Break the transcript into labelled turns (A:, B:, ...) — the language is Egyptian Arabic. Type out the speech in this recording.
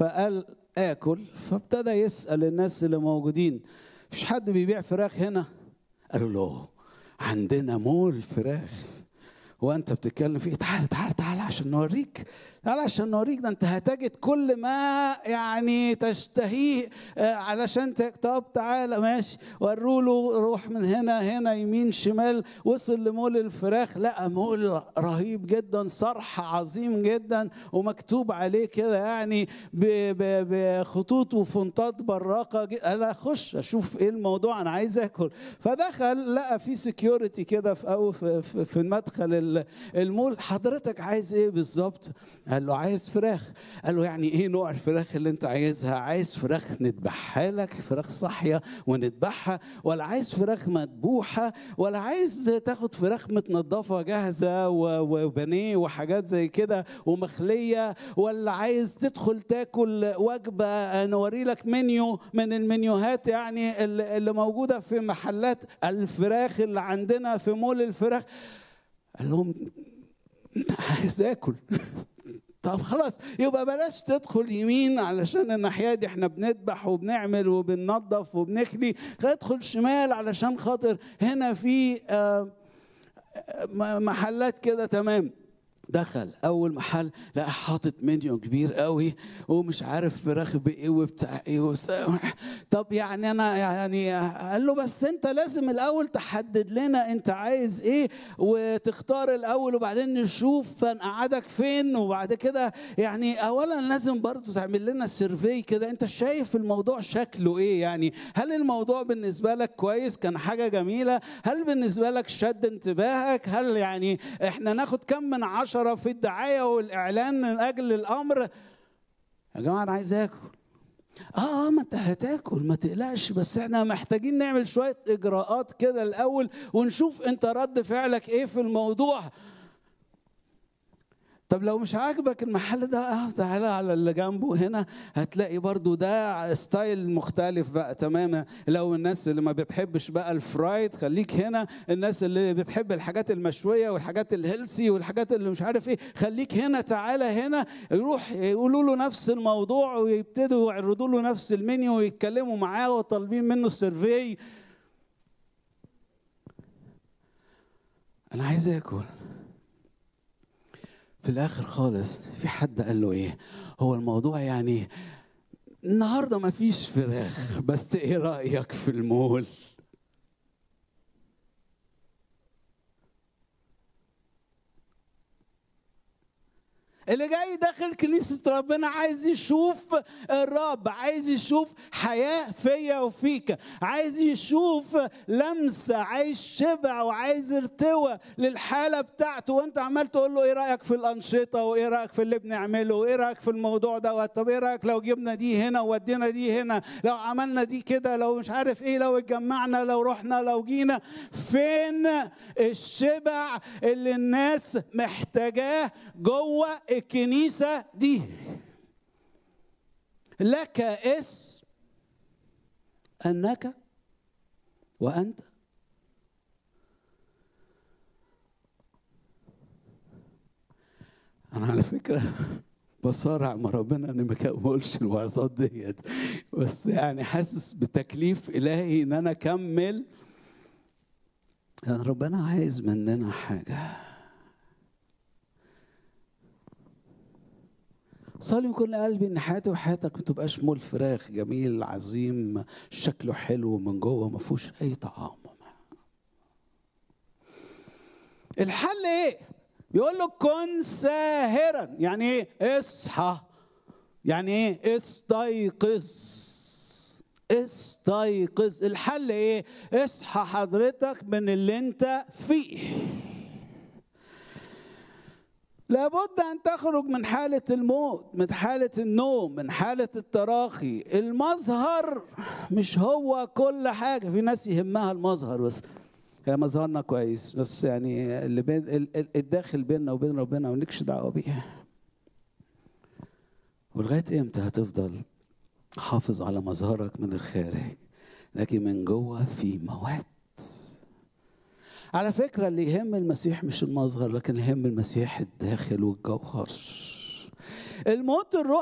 A: فقال اكل فابتدى يسال الناس اللي موجودين مفيش حد بيبيع فراخ هنا قالوا له عندنا مول فراخ وانت بتتكلم فيه تعال تعال تعال عشان نوريك تعال عشان نوريك ده انت هتجد كل ما يعني تشتهيه آه، علشان ت... طب تعالى ماشي وروا له روح من هنا هنا يمين شمال وصل لمول الفراخ لقى مول رهيب جدا صرح عظيم جدا ومكتوب عليه كده يعني ب... ب... بخطوط وفونتات براقه ج- قال اخش اشوف ايه الموضوع انا عايز اكل فدخل لقى في سكيورتي كده في أو في, في, في المدخل ال- المول حضرتك عايز ايه بالظبط قال له عايز فراخ قال له يعني ايه نوع الفراخ اللي انت عايزها عايز فراخ نذبحها لك فراخ صاحيه ونذبحها ولا عايز فراخ مذبوحه ولا عايز تاخد فراخ متنضفه جاهزه و- وبانيه وحاجات زي كده ومخليه ولا عايز تدخل تاكل وجبه نوري لك منيو من المنيوهات يعني اللي اللي موجوده في محلات الفراخ اللي عندنا في مول الفراخ قال لهم عايز اكل طب خلاص يبقى بلاش تدخل يمين علشان الناحيه دي احنا بنذبح وبنعمل وبننظف وبنخلي ادخل شمال علشان خاطر هنا في آه، م- محلات كده تمام دخل اول محل لقى حاطط منيو كبير قوي ومش عارف فراخ بايه وبتاع ايه وس- طب يعني انا يعني قال له بس انت لازم الاول تحدد لنا انت عايز ايه وتختار الاول وبعدين نشوف هنقعدك فين وبعد كده يعني اولا لازم برضو تعمل لنا سيرفي كده انت شايف الموضوع شكله ايه يعني هل الموضوع بالنسبه لك كويس كان حاجه جميله هل بالنسبه لك شد انتباهك هل يعني احنا ناخد كم من عشرة في الدعايه والاعلان من اجل الامر يا جماعه انا عايز اكل اه اه ما انت هتاكل ما تقلقش بس احنا محتاجين نعمل شويه اجراءات كده الاول ونشوف انت رد فعلك ايه في الموضوع طب لو مش عاجبك المحل ده اه تعالى على اللي جنبه هنا هتلاقي برضو ده ستايل مختلف بقى تماما لو الناس اللي ما بتحبش بقى الفرايد خليك هنا الناس اللي بتحب الحاجات المشوية والحاجات الهيلسي والحاجات اللي مش عارف ايه خليك هنا تعالى هنا يروح يقولوا له نفس الموضوع ويبتدوا يعرضوا له نفس المنيو ويتكلموا معاه وطالبين منه السيرفي انا عايز اكل في الاخر خالص في حد قال له ايه هو الموضوع يعني النهارده ما فيش فراخ بس ايه رايك في المول اللي جاي داخل كنيسة ربنا عايز يشوف الرب عايز يشوف حياة فيا وفيك عايز يشوف لمسة عايز شبع وعايز ارتوى للحالة بتاعته وانت عمال تقول له ايه رأيك في الأنشطة وايه رأيك في اللي بنعمله وايه رأيك في الموضوع ده طب ايه رأيك لو جبنا دي هنا وودينا دي هنا لو عملنا دي كده لو مش عارف ايه لو اتجمعنا لو رحنا لو جينا فين الشبع اللي الناس محتاجاه جوه الكنيسة دي لك اسم أنك وأنت أنا على فكرة بصارع مع ربنا اني ما اقولش الوعظات ديت بس يعني حاسس بتكليف الهي ان انا اكمل ربنا عايز مننا حاجه صلي من كل قلبي ان حياتي وحياتك ما تبقاش مول فراخ جميل عظيم شكله حلو من جوه ما فيهوش اي طعام الحل ايه بيقول له كن ساهرا يعني ايه اصحى يعني ايه استيقظ استيقظ الحل ايه اصحى حضرتك من اللي انت فيه لابد ان تخرج من حاله الموت من حاله النوم من حاله التراخي المظهر مش هو كل حاجه في ناس يهمها المظهر بس هي مظهرنا كويس بس يعني اللي بين ال- ال- الداخل بيننا وبين ربنا مالكش دعوه بيه ولغايه امتى هتفضل حافظ على مظهرك من الخارج لكن من جوه في مواد على فكرة اللي يهم المسيح مش المظهر لكن يهم المسيح الداخل والجوهر الموت الروح